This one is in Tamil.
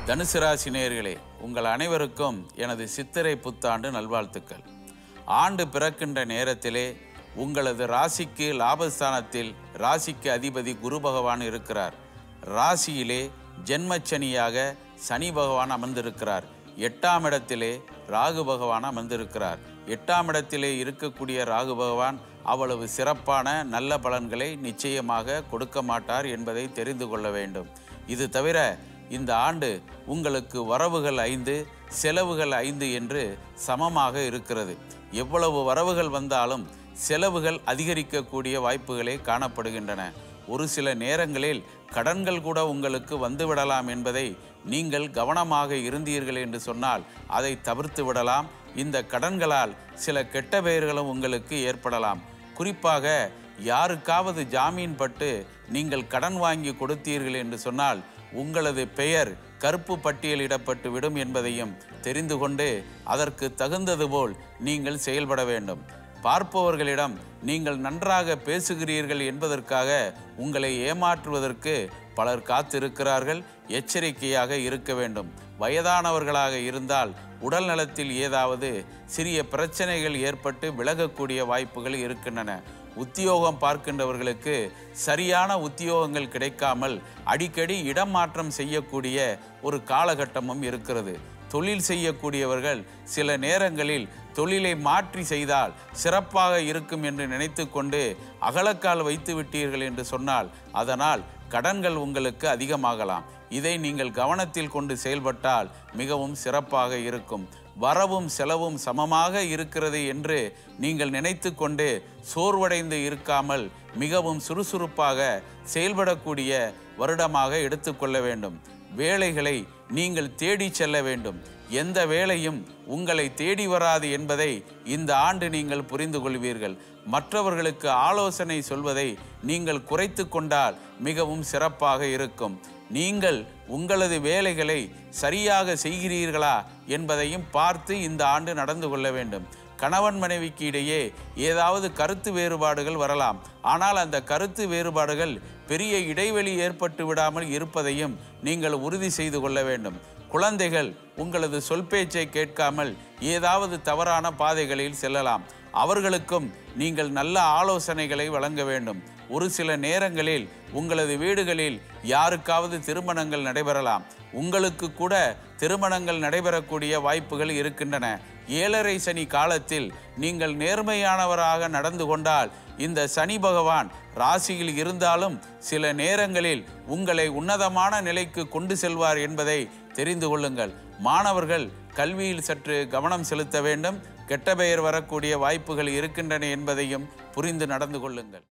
தனுசு ராசி நேயர்களே உங்கள் அனைவருக்கும் எனது சித்திரை புத்தாண்டு நல்வாழ்த்துக்கள் ஆண்டு பிறக்கின்ற நேரத்திலே உங்களது ராசிக்கு லாபஸ்தானத்தில் ராசிக்கு அதிபதி குரு பகவான் இருக்கிறார் ராசியிலே ஜென்மச்சனியாக சனி பகவான் அமர்ந்திருக்கிறார் எட்டாம் இடத்திலே ராகு பகவான் அமர்ந்திருக்கிறார் எட்டாம் இடத்திலே இருக்கக்கூடிய ராகு பகவான் அவ்வளவு சிறப்பான நல்ல பலன்களை நிச்சயமாக கொடுக்க மாட்டார் என்பதை தெரிந்து கொள்ள வேண்டும் இது தவிர இந்த ஆண்டு உங்களுக்கு வரவுகள் ஐந்து செலவுகள் ஐந்து என்று சமமாக இருக்கிறது எவ்வளவு வரவுகள் வந்தாலும் செலவுகள் அதிகரிக்கக்கூடிய வாய்ப்புகளே காணப்படுகின்றன ஒரு சில நேரங்களில் கடன்கள் கூட உங்களுக்கு வந்துவிடலாம் என்பதை நீங்கள் கவனமாக இருந்தீர்கள் என்று சொன்னால் அதை தவிர்த்து விடலாம் இந்த கடன்களால் சில கெட்ட பெயர்களும் உங்களுக்கு ஏற்படலாம் குறிப்பாக யாருக்காவது ஜாமீன் பட்டு நீங்கள் கடன் வாங்கி கொடுத்தீர்கள் என்று சொன்னால் உங்களது பெயர் கருப்பு பட்டியலிடப்பட்டு விடும் என்பதையும் தெரிந்து கொண்டு அதற்கு தகுந்தது போல் நீங்கள் செயல்பட வேண்டும் பார்ப்பவர்களிடம் நீங்கள் நன்றாக பேசுகிறீர்கள் என்பதற்காக உங்களை ஏமாற்றுவதற்கு பலர் காத்திருக்கிறார்கள் எச்சரிக்கையாக இருக்க வேண்டும் வயதானவர்களாக இருந்தால் உடல் நலத்தில் ஏதாவது சிறிய பிரச்சனைகள் ஏற்பட்டு விலகக்கூடிய வாய்ப்புகள் இருக்கின்றன உத்தியோகம் பார்க்கின்றவர்களுக்கு சரியான உத்தியோகங்கள் கிடைக்காமல் அடிக்கடி இடம் மாற்றம் செய்யக்கூடிய ஒரு காலகட்டமும் இருக்கிறது தொழில் செய்யக்கூடியவர்கள் சில நேரங்களில் தொழிலை மாற்றி செய்தால் சிறப்பாக இருக்கும் என்று நினைத்து கொண்டு அகலக்கால் வைத்து விட்டீர்கள் என்று சொன்னால் அதனால் கடன்கள் உங்களுக்கு அதிகமாகலாம் இதை நீங்கள் கவனத்தில் கொண்டு செயல்பட்டால் மிகவும் சிறப்பாக இருக்கும் வரவும் செலவும் சமமாக இருக்கிறது என்று நீங்கள் நினைத்து கொண்டு சோர்வடைந்து இருக்காமல் மிகவும் சுறுசுறுப்பாக செயல்படக்கூடிய வருடமாக எடுத்துக்கொள்ள வேண்டும் வேலைகளை நீங்கள் தேடி செல்ல வேண்டும் எந்த வேலையும் உங்களை தேடி வராது என்பதை இந்த ஆண்டு நீங்கள் புரிந்து கொள்வீர்கள் மற்றவர்களுக்கு ஆலோசனை சொல்வதை நீங்கள் குறைத்து கொண்டால் மிகவும் சிறப்பாக இருக்கும் நீங்கள் உங்களது வேலைகளை சரியாக செய்கிறீர்களா என்பதையும் பார்த்து இந்த ஆண்டு நடந்து கொள்ள வேண்டும் கணவன் மனைவிக்கு இடையே ஏதாவது கருத்து வேறுபாடுகள் வரலாம் ஆனால் அந்த கருத்து வேறுபாடுகள் பெரிய இடைவெளி ஏற்பட்டு விடாமல் இருப்பதையும் நீங்கள் உறுதி செய்து கொள்ள வேண்டும் குழந்தைகள் உங்களது சொல் பேச்சை கேட்காமல் ஏதாவது தவறான பாதைகளில் செல்லலாம் அவர்களுக்கும் நீங்கள் நல்ல ஆலோசனைகளை வழங்க வேண்டும் ஒரு சில நேரங்களில் உங்களது வீடுகளில் யாருக்காவது திருமணங்கள் நடைபெறலாம் உங்களுக்கு கூட திருமணங்கள் நடைபெறக்கூடிய வாய்ப்புகள் இருக்கின்றன ஏழரை சனி காலத்தில் நீங்கள் நேர்மையானவராக நடந்து கொண்டால் இந்த சனி பகவான் ராசியில் இருந்தாலும் சில நேரங்களில் உங்களை உன்னதமான நிலைக்கு கொண்டு செல்வார் என்பதை தெரிந்து கொள்ளுங்கள் மாணவர்கள் கல்வியில் சற்று கவனம் செலுத்த வேண்டும் கெட்ட பெயர் வரக்கூடிய வாய்ப்புகள் இருக்கின்றன என்பதையும் புரிந்து நடந்து கொள்ளுங்கள்